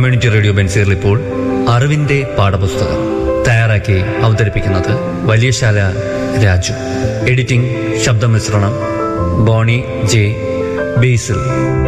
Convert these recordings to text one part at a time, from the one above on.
community radio ബെൻസീറിൽ ഇപ്പോൾ അറിവിന്റെ പാഠപുസ്തകം തയ്യാറാക്കി അവതരിപ്പിക്കുന്നത് വലിയശാല രാജു എഡിറ്റിംഗ് ശബ്ദമിശ്രണം ബോണി ജെ ബേസിൽ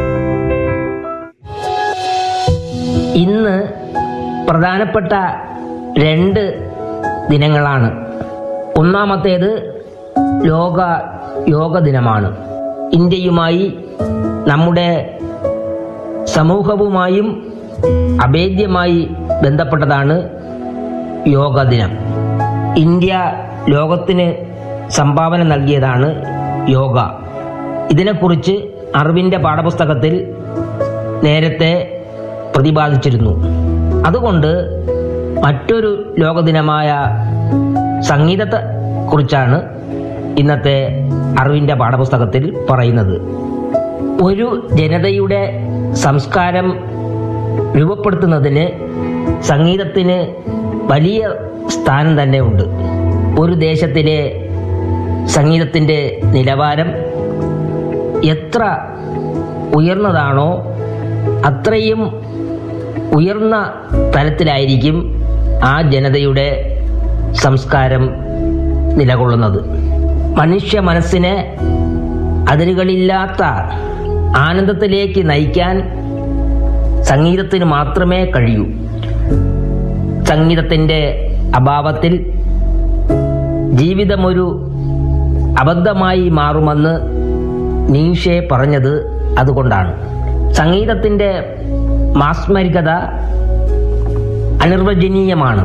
ഇന്ന് പ്രധാനപ്പെട്ട രണ്ട് ദിനങ്ങളാണ് ഒന്നാമത്തേത് ലോക യോഗ ദിനമാണ് ഇന്ത്യയുമായി നമ്മുടെ സമൂഹവുമായും അഭേദ്യമായി ബന്ധപ്പെട്ടതാണ് യോഗ ദിനം ഇന്ത്യ ലോകത്തിന് സംഭാവന നൽകിയതാണ് യോഗ ഇതിനെക്കുറിച്ച് അറിവിൻ്റെ പാഠപുസ്തകത്തിൽ നേരത്തെ പ്രതിപാദിച്ചിരുന്നു അതുകൊണ്ട് മറ്റൊരു ലോകദിനമായ സംഗീതത്തെ കുറിച്ചാണ് ഇന്നത്തെ അറിവിൻ്റെ പാഠപുസ്തകത്തിൽ പറയുന്നത് ഒരു ജനതയുടെ സംസ്കാരം രൂപപ്പെടുത്തുന്നതിന് സംഗീതത്തിന് വലിയ സ്ഥാനം തന്നെ ഉണ്ട് ഒരു ദേശത്തിലെ സംഗീതത്തിൻ്റെ നിലവാരം എത്ര ഉയർന്നതാണോ അത്രയും ഉയർന്ന തലത്തിലായിരിക്കും ആ ജനതയുടെ സംസ്കാരം നിലകൊള്ളുന്നത് മനുഷ്യ മനസ്സിനെ അതിരുകളില്ലാത്ത ആനന്ദത്തിലേക്ക് നയിക്കാൻ സംഗീതത്തിന് മാത്രമേ കഴിയൂ സംഗീതത്തിൻ്റെ അഭാവത്തിൽ ജീവിതമൊരു അബദ്ധമായി മാറുമെന്ന് നീഷെ പറഞ്ഞത് അതുകൊണ്ടാണ് സംഗീതത്തിൻ്റെ മാസ്മരികത അനിർവചനീയമാണ്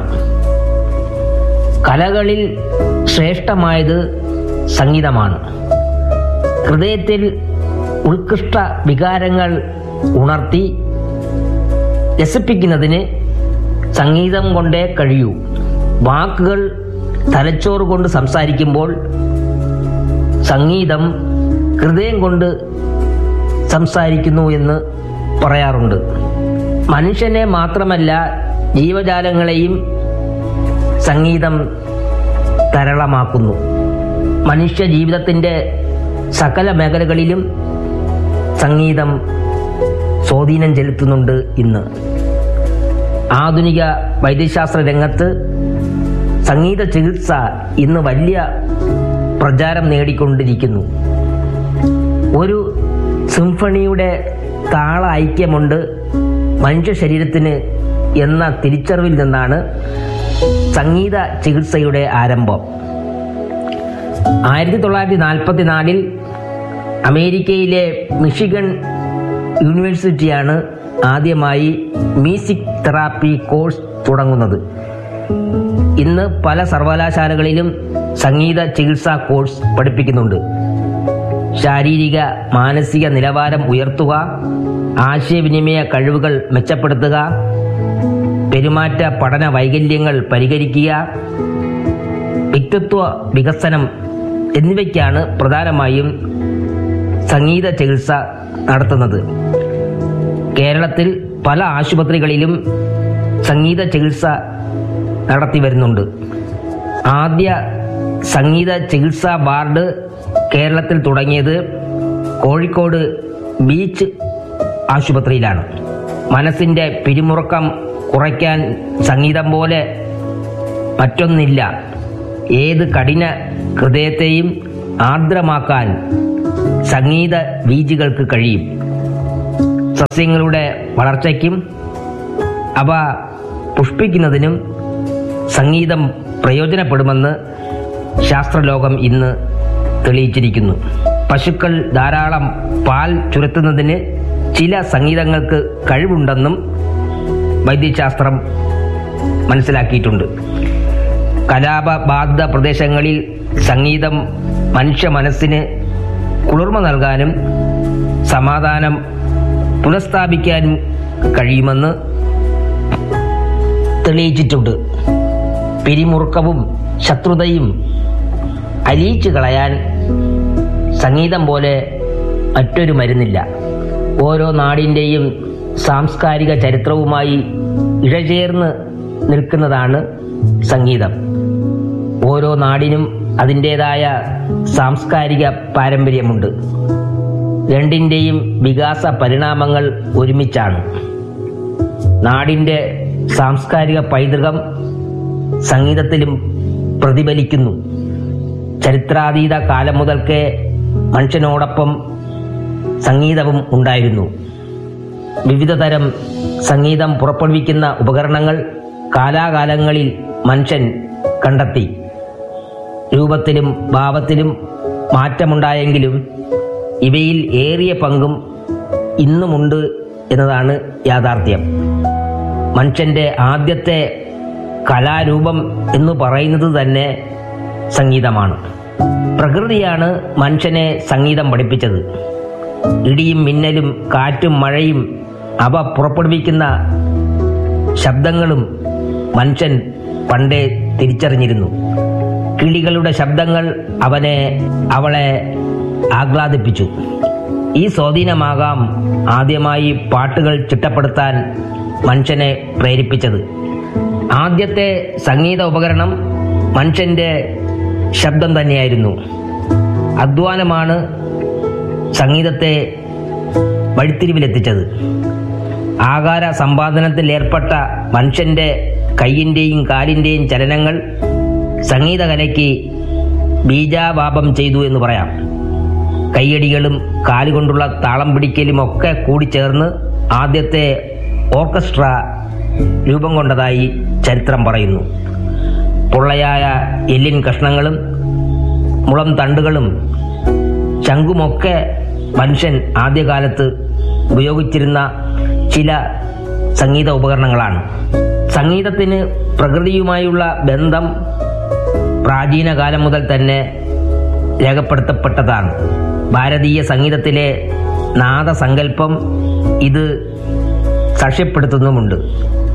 കലകളിൽ ശ്രേഷ്ഠമായത് സംഗീതമാണ് ഹൃദയത്തിൽ ഉത്കൃഷ്ട വികാരങ്ങൾ ഉണർത്തി രസിപ്പിക്കുന്നതിന് സംഗീതം കൊണ്ടേ കഴിയൂ വാക്കുകൾ തലച്ചോറ് കൊണ്ട് സംസാരിക്കുമ്പോൾ സംഗീതം ഹൃദയം കൊണ്ട് സംസാരിക്കുന്നു എന്ന് പറയാറുണ്ട് മനുഷ്യനെ മാത്രമല്ല ജീവജാലങ്ങളെയും സംഗീതം തരളമാക്കുന്നു മനുഷ്യ ജീവിതത്തിൻ്റെ സകല മേഖലകളിലും സംഗീതം സ്വാധീനം ചെലുത്തുന്നുണ്ട് ഇന്ന് ആധുനിക വൈദ്യശാസ്ത്ര രംഗത്ത് സംഗീത ചികിത്സ ഇന്ന് വലിയ പ്രചാരം നേടിക്കൊണ്ടിരിക്കുന്നു ഒരു സിംഫണിയുടെ താള ഐക്യമുണ്ട് മനുഷ്യ ശരീരത്തിന് എന്ന തിരിച്ചറിവിൽ നിന്നാണ് സംഗീത ചികിത്സയുടെ ആരംഭം ആയിരത്തി തൊള്ളായിരത്തി നാൽപ്പത്തി നാലിൽ അമേരിക്കയിലെ മിഷിഗൺ യൂണിവേഴ്സിറ്റിയാണ് ആദ്യമായി മ്യൂസിക് തെറാപ്പി കോഴ്സ് തുടങ്ങുന്നത് ഇന്ന് പല സർവകലാശാലകളിലും സംഗീത ചികിത്സാ കോഴ്സ് പഠിപ്പിക്കുന്നുണ്ട് ശാരീരിക മാനസിക നിലവാരം ഉയർത്തുക ആശയവിനിമയ കഴിവുകൾ മെച്ചപ്പെടുത്തുക പെരുമാറ്റ പഠന വൈകല്യങ്ങൾ പരിഹരിക്കുക വ്യക്തിത്വ വികസനം എന്നിവയ്ക്കാണ് പ്രധാനമായും സംഗീത ചികിത്സ നടത്തുന്നത് കേരളത്തിൽ പല ആശുപത്രികളിലും സംഗീത ചികിത്സ നടത്തി വരുന്നുണ്ട് ആദ്യ സംഗീത ചികിത്സാ വാർഡ് കേരളത്തിൽ തുടങ്ങിയത് കോഴിക്കോട് ബീച്ച് ആശുപത്രിയിലാണ് മനസ്സിൻ്റെ പിരിമുറുക്കം കുറയ്ക്കാൻ സംഗീതം പോലെ മറ്റൊന്നില്ല ഏത് കഠിന ഹൃദയത്തെയും ആർദ്രമാക്കാൻ സംഗീത വീജികൾക്ക് കഴിയും സസ്യങ്ങളുടെ വളർച്ചയ്ക്കും അവ പുഷ്പിക്കുന്നതിനും സംഗീതം പ്രയോജനപ്പെടുമെന്ന് ശാസ്ത്രലോകം ഇന്ന് തെളിയിച്ചിരിക്കുന്നു പശുക്കൾ ധാരാളം പാൽ ചുരത്തുന്നതിന് ചില സംഗീതങ്ങൾക്ക് കഴിവുണ്ടെന്നും വൈദ്യശാസ്ത്രം മനസ്സിലാക്കിയിട്ടുണ്ട് കലാപബാധിത പ്രദേശങ്ങളിൽ സംഗീതം മനുഷ്യ മനസ്സിന് കുളിർമ നൽകാനും സമാധാനം പുനഃസ്ഥാപിക്കാനും കഴിയുമെന്ന് തെളിയിച്ചിട്ടുണ്ട് പിരിമുറുക്കവും ശത്രുതയും അലിയിച്ചു കളയാൻ സംഗീതം പോലെ മറ്റൊരു മരുന്നില്ല ഓരോ നാടിൻ്റെയും സാംസ്കാരിക ചരിത്രവുമായി ഇഴചേർന്ന് നിൽക്കുന്നതാണ് സംഗീതം ഓരോ നാടിനും അതിൻ്റെതായ സാംസ്കാരിക പാരമ്പര്യമുണ്ട് രണ്ടിൻ്റെയും വികാസ പരിണാമങ്ങൾ ഒരുമിച്ചാണ് നാടിൻ്റെ സാംസ്കാരിക പൈതൃകം സംഗീതത്തിലും പ്രതിഫലിക്കുന്നു ചരിത്രാതീത കാലം മുതൽക്കേ മനുഷ്യനോടൊപ്പം സംഗീതവും ഉണ്ടായിരുന്നു വിവിധ തരം സംഗീതം പുറപ്പെടുവിക്കുന്ന ഉപകരണങ്ങൾ കാലാകാലങ്ങളിൽ മനുഷ്യൻ കണ്ടെത്തി രൂപത്തിലും ഭാവത്തിലും മാറ്റമുണ്ടായെങ്കിലും ഇവയിൽ ഏറിയ പങ്കും ഇന്നുമുണ്ട് എന്നതാണ് യാഥാർത്ഥ്യം മനുഷ്യന്റെ ആദ്യത്തെ കലാരൂപം എന്ന് പറയുന്നത് തന്നെ സംഗീതമാണ് പ്രകൃതിയാണ് മനുഷ്യനെ സംഗീതം പഠിപ്പിച്ചത് ഇടിയും മിന്നലും കാറ്റും മഴയും അവ പുറപ്പെടുവിക്കുന്ന ശബ്ദങ്ങളും മനുഷ്യൻ പണ്ടേ തിരിച്ചറിഞ്ഞിരുന്നു കിളികളുടെ ശബ്ദങ്ങൾ അവനെ അവളെ ആഹ്ലാദിപ്പിച്ചു ഈ സ്വാധീനമാകാം ആദ്യമായി പാട്ടുകൾ ചിട്ടപ്പെടുത്താൻ മനുഷ്യനെ പ്രേരിപ്പിച്ചത് ആദ്യത്തെ സംഗീത ഉപകരണം മനുഷ്യന്റെ ശബ്ദം തന്നെയായിരുന്നു അധ്വാനമാണ് സംഗീതത്തെ വഴിത്തിരിവിലെത്തിച്ചത് ആകാര സമ്പാദനത്തിൽ ഏർപ്പെട്ട മനുഷ്യന്റെ കൈയിന്റെയും കാലിന്റെയും ചലനങ്ങൾ സംഗീതകലയ്ക്ക് ബീജാപാപം ചെയ്തു എന്ന് പറയാം കൈയടികളും കാലുകൊണ്ടുള്ള താളം പിടിക്കലും ഒക്കെ കൂടിച്ചേർന്ന് ആദ്യത്തെ ഓർക്കസ്ട്ര രൂപം കൊണ്ടതായി ചരിത്രം പറയുന്നു പൊള്ളയായ എല്ലിൻ കഷ്ണങ്ങളും മുളം തണ്ടുകളും ശംഖുമൊക്കെ മനുഷ്യൻ ആദ്യകാലത്ത് ഉപയോഗിച്ചിരുന്ന ചില സംഗീത ഉപകരണങ്ങളാണ് സംഗീതത്തിന് പ്രകൃതിയുമായുള്ള ബന്ധം പ്രാചീന കാലം മുതൽ തന്നെ രേഖപ്പെടുത്തപ്പെട്ടതാണ് ഭാരതീയ സംഗീതത്തിലെ നാദസങ്കല്പം ഇത് സാക്ഷ്യപ്പെടുത്തുന്നുമുണ്ട്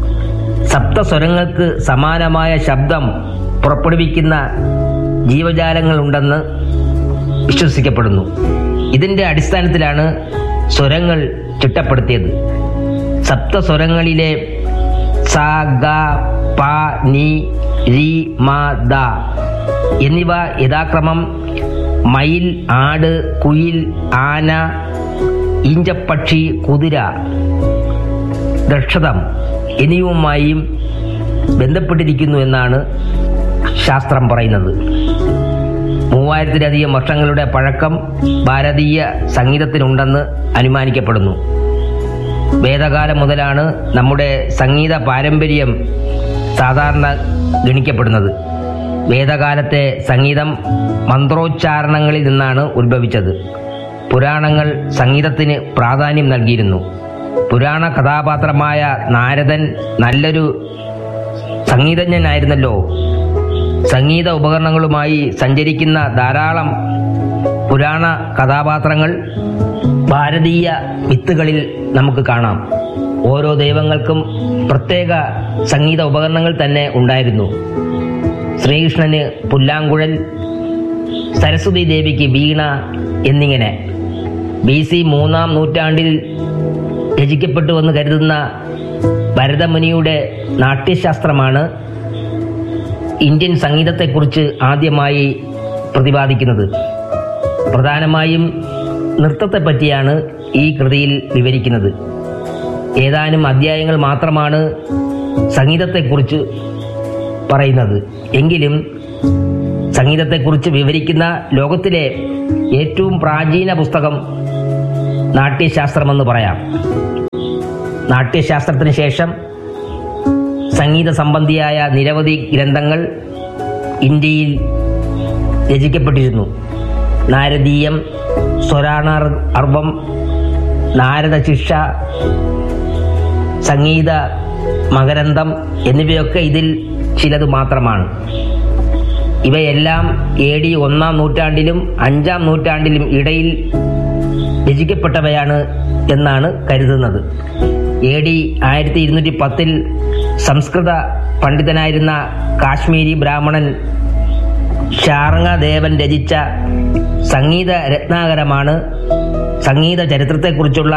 സപ്തസ്വരങ്ങൾക്ക് സമാനമായ ശബ്ദം പുറപ്പെടുവിക്കുന്ന ജീവജാലങ്ങളുണ്ടെന്ന് വിശ്വസിക്കപ്പെടുന്നു ഇതിന്റെ അടിസ്ഥാനത്തിലാണ് സ്വരങ്ങൾ ചിട്ടപ്പെടുത്തിയത് സപ്തസ്വരങ്ങളിലെ സ ഗ പ നി രി മ ദ എന്നിവ യഥാക്രമം മയിൽ ആട് കുയിൽ ആന ഈഞ്ചപ്പക്ഷി കുതിര ദക്ഷതം എന്നിവയുമായും ബന്ധപ്പെട്ടിരിക്കുന്നു എന്നാണ് ശാസ്ത്രം പറയുന്നത് മൂവായിരത്തിലധികം വർഷങ്ങളുടെ പഴക്കം ഭാരതീയ സംഗീതത്തിനുണ്ടെന്ന് അനുമാനിക്കപ്പെടുന്നു വേദകാലം മുതലാണ് നമ്മുടെ സംഗീത പാരമ്പര്യം സാധാരണ ഗണിക്കപ്പെടുന്നത് വേദകാലത്തെ സംഗീതം മന്ത്രോച്ചാരണങ്ങളിൽ നിന്നാണ് ഉത്ഭവിച്ചത് പുരാണങ്ങൾ സംഗീതത്തിന് പ്രാധാന്യം നൽകിയിരുന്നു പുരാണ കഥാപാത്രമായ നാരദൻ നല്ലൊരു സംഗീതജ്ഞനായിരുന്നല്ലോ സംഗീത ഉപകരണങ്ങളുമായി സഞ്ചരിക്കുന്ന ധാരാളം പുരാണ കഥാപാത്രങ്ങൾ ഭാരതീയ മിത്തുകളിൽ നമുക്ക് കാണാം ഓരോ ദൈവങ്ങൾക്കും പ്രത്യേക സംഗീത ഉപകരണങ്ങൾ തന്നെ ഉണ്ടായിരുന്നു ശ്രീകൃഷ്ണന് പുല്ലാങ്കുഴൽ സരസ്വതി ദേവിക്ക് വീണ എന്നിങ്ങനെ ബി സി മൂന്നാം നൂറ്റാണ്ടിൽ രചിക്കപ്പെട്ടുവെന്ന് കരുതുന്ന ഭരതമുനിയുടെ നാട്യശാസ്ത്രമാണ് ഇന്ത്യൻ സംഗീതത്തെക്കുറിച്ച് ആദ്യമായി പ്രതിപാദിക്കുന്നത് പ്രധാനമായും നൃത്തത്തെ പറ്റിയാണ് ഈ കൃതിയിൽ വിവരിക്കുന്നത് ഏതാനും അധ്യായങ്ങൾ മാത്രമാണ് സംഗീതത്തെക്കുറിച്ച് പറയുന്നത് എങ്കിലും സംഗീതത്തെക്കുറിച്ച് വിവരിക്കുന്ന ലോകത്തിലെ ഏറ്റവും പ്രാചീന പുസ്തകം നാട്യശാസ്ത്രമെന്ന് പറയാം നാട്യശാസ്ത്രത്തിന് ശേഷം സംഗീത സംബന്ധിയായ നിരവധി ഗ്രന്ഥങ്ങൾ ഇന്ത്യയിൽ രചിക്കപ്പെട്ടിരുന്നു നാരദീയം സ്വരാണർ അർവം നാരദ ശിക്ഷ സംഗീത മകരന്തം എന്നിവയൊക്കെ ഇതിൽ ചിലത് മാത്രമാണ് ഇവയെല്ലാം എ ഡി ഒന്നാം നൂറ്റാണ്ടിലും അഞ്ചാം നൂറ്റാണ്ടിലും ഇടയിൽ രചിക്കപ്പെട്ടവയാണ് എന്നാണ് കരുതുന്നത് എ ഡി ആയിരത്തി ഇരുന്നൂറ്റി പത്തിൽ സംസ്കൃത പണ്ഡിതനായിരുന്ന കാശ്മീരി ബ്രാഹ്മണൻ ശാർങ്ങദേവൻ രചിച്ച സംഗീത രത്നാകരമാണ് സംഗീത ചരിത്രത്തെക്കുറിച്ചുള്ള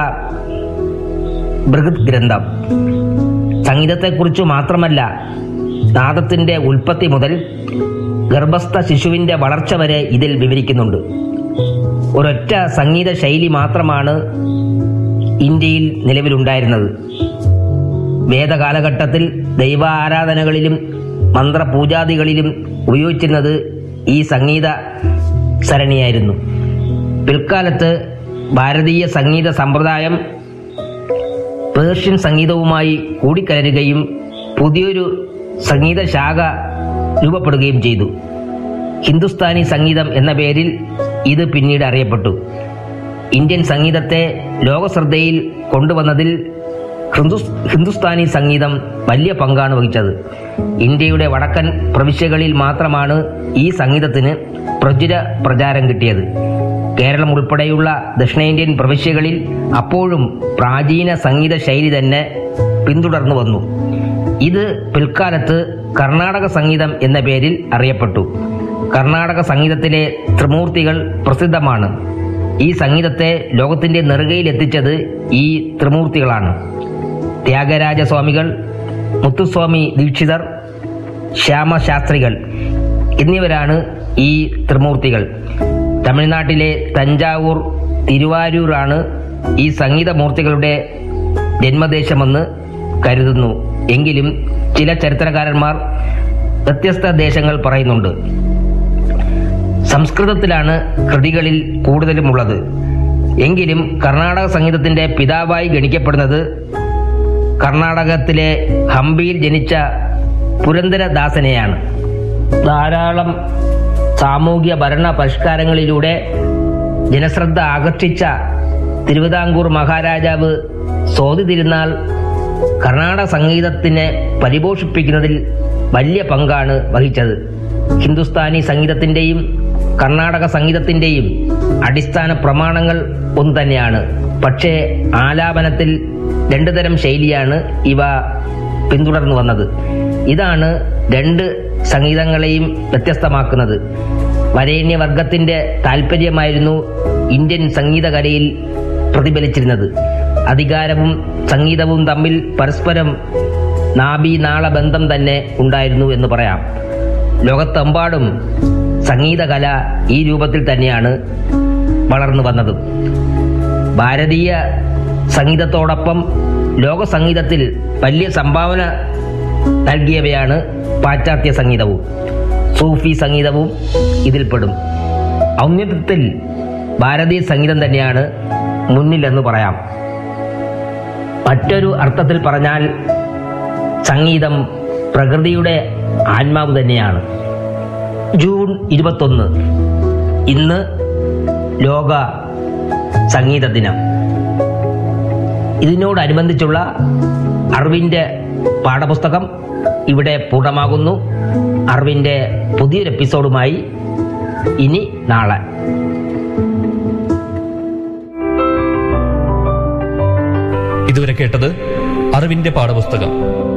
ബൃഹത് ഗ്രന്ഥം സംഗീതത്തെക്കുറിച്ച് മാത്രമല്ല നാദത്തിന്റെ ഉൽപ്പത്തി മുതൽ ഗർഭസ്ഥ ശിശുവിന്റെ വളർച്ച വരെ ഇതിൽ വിവരിക്കുന്നുണ്ട് ഒരൊറ്റ സംഗീത ശൈലി മാത്രമാണ് ഇന്ത്യയിൽ നിലവിലുണ്ടായിരുന്നത് വേദകാലഘട്ടത്തിൽ ദൈവാരാധനകളിലും മന്ത്രപൂജാദികളിലും ഉപയോഗിച്ചിരുന്നത് ഈ സംഗീത സരണിയായിരുന്നു പിൽക്കാലത്ത് ഭാരതീയ സംഗീത സമ്പ്രദായം പേർഷ്യൻ സംഗീതവുമായി കൂടിക്കലരുകയും പുതിയൊരു സംഗീത ശാഖ രൂപപ്പെടുകയും ചെയ്തു ഹിന്ദുസ്ഥാനി സംഗീതം എന്ന പേരിൽ ഇത് പിന്നീട് അറിയപ്പെട്ടു ഇന്ത്യൻ സംഗീതത്തെ ലോകശ്രദ്ധയിൽ കൊണ്ടുവന്നതിൽ ഹിന്ദുസ് ഹിന്ദുസ്ഥാനി സംഗീതം വലിയ പങ്കാണ് വഹിച്ചത് ഇന്ത്യയുടെ വടക്കൻ പ്രവിശ്യകളിൽ മാത്രമാണ് ഈ സംഗീതത്തിന് പ്രചുര പ്രചാരം കിട്ടിയത് കേരളം ഉൾപ്പെടെയുള്ള ദക്ഷിണേന്ത്യൻ പ്രവിശ്യകളിൽ അപ്പോഴും പ്രാചീന സംഗീത ശൈലി തന്നെ പിന്തുടർന്നു വന്നു ഇത് പിൽക്കാലത്ത് കർണാടക സംഗീതം എന്ന പേരിൽ അറിയപ്പെട്ടു കർണാടക സംഗീതത്തിലെ ത്രിമൂർത്തികൾ പ്രസിദ്ധമാണ് ഈ സംഗീതത്തെ ലോകത്തിന്റെ നെറുകയിൽ എത്തിച്ചത് ഈ ത്രിമൂർത്തികളാണ് ത്യാഗരാജസ്വാമികൾ മുത്തുസ്വാമി ദീക്ഷിതർ ശ്യാമശാസ്ത്രികൾ എന്നിവരാണ് ഈ ത്രിമൂർത്തികൾ തമിഴ്നാട്ടിലെ തഞ്ചാവൂർ തിരുവാരൂരാണ് ഈ സംഗീതമൂർത്തികളുടെ ജന്മദേശമെന്ന് കരുതുന്നു എങ്കിലും ചില ചരിത്രകാരന്മാർ വ്യത്യസ്ത ദേശങ്ങൾ പറയുന്നുണ്ട് സംസ്കൃതത്തിലാണ് കൃതികളിൽ കൂടുതലുമുള്ളത് എങ്കിലും കർണാടക സംഗീതത്തിന്റെ പിതാവായി ഗണിക്കപ്പെടുന്നത് കർണാടകത്തിലെ ഹംപിയിൽ ജനിച്ച പുരന്ദരദാസനെയാണ് ധാരാളം സാമൂഹ്യ ഭരണ പരിഷ്കാരങ്ങളിലൂടെ ജനശ്രദ്ധ ആകർഷിച്ച തിരുവിതാംകൂർ മഹാരാജാവ് സ്വാതി തിരുനാൾ കർണാടക സംഗീതത്തിനെ പരിപോഷിപ്പിക്കുന്നതിൽ വലിയ പങ്കാണ് വഹിച്ചത് ഹിന്ദുസ്ഥാനി സംഗീതത്തിന്റെയും കർണാടക സംഗീതത്തിന്റെയും അടിസ്ഥാന പ്രമാണങ്ങൾ ഒന്ന് തന്നെയാണ് പക്ഷേ ആലാപനത്തിൽ രണ്ടു തരം ശൈലിയാണ് ഇവ പിന്തുടർന്നു വന്നത് ഇതാണ് രണ്ട് സംഗീതങ്ങളെയും വ്യത്യസ്തമാക്കുന്നത് വരേണ്യവർഗത്തിന്റെ താല്പര്യമായിരുന്നു ഇന്ത്യൻ സംഗീതകലയിൽ പ്രതിഫലിച്ചിരുന്നത് അധികാരവും സംഗീതവും തമ്മിൽ പരസ്പരം നാഭീനാള ബന്ധം തന്നെ ഉണ്ടായിരുന്നു എന്ന് പറയാം ലോകത്തെമ്പാടും സംഗീതകല ഈ രൂപത്തിൽ തന്നെയാണ് വളർന്നു വന്നത് ഭാരതീയ സംഗീതത്തോടൊപ്പം ലോക സംഗീതത്തിൽ വലിയ സംഭാവന നൽകിയവയാണ് പാശ്ചാത്യ സംഗീതവും സൂഫി സംഗീതവും ഇതിൽപ്പെടും ഔന്നത്യത്തിൽ ഭാരതീയ സംഗീതം തന്നെയാണ് മുന്നിലെന്ന് പറയാം മറ്റൊരു അർത്ഥത്തിൽ പറഞ്ഞാൽ സംഗീതം പ്രകൃതിയുടെ ആത്മാവ് തന്നെയാണ് ജൂൺ ഇരുപത്തൊന്ന് ഇന്ന് ലോക സംഗീത ദിനം ഇതിനോടനുബന്ധിച്ചുള്ള അറിവിൻ്റെ പാഠപുസ്തകം ഇവിടെ പൂർണ്ണമാകുന്നു അറിവിൻ്റെ പുതിയൊരു എപ്പിസോഡുമായി ഇനി നാളെ ഇതുവരെ കേട്ടത് അറിവിന്റെ പാഠപുസ്തകം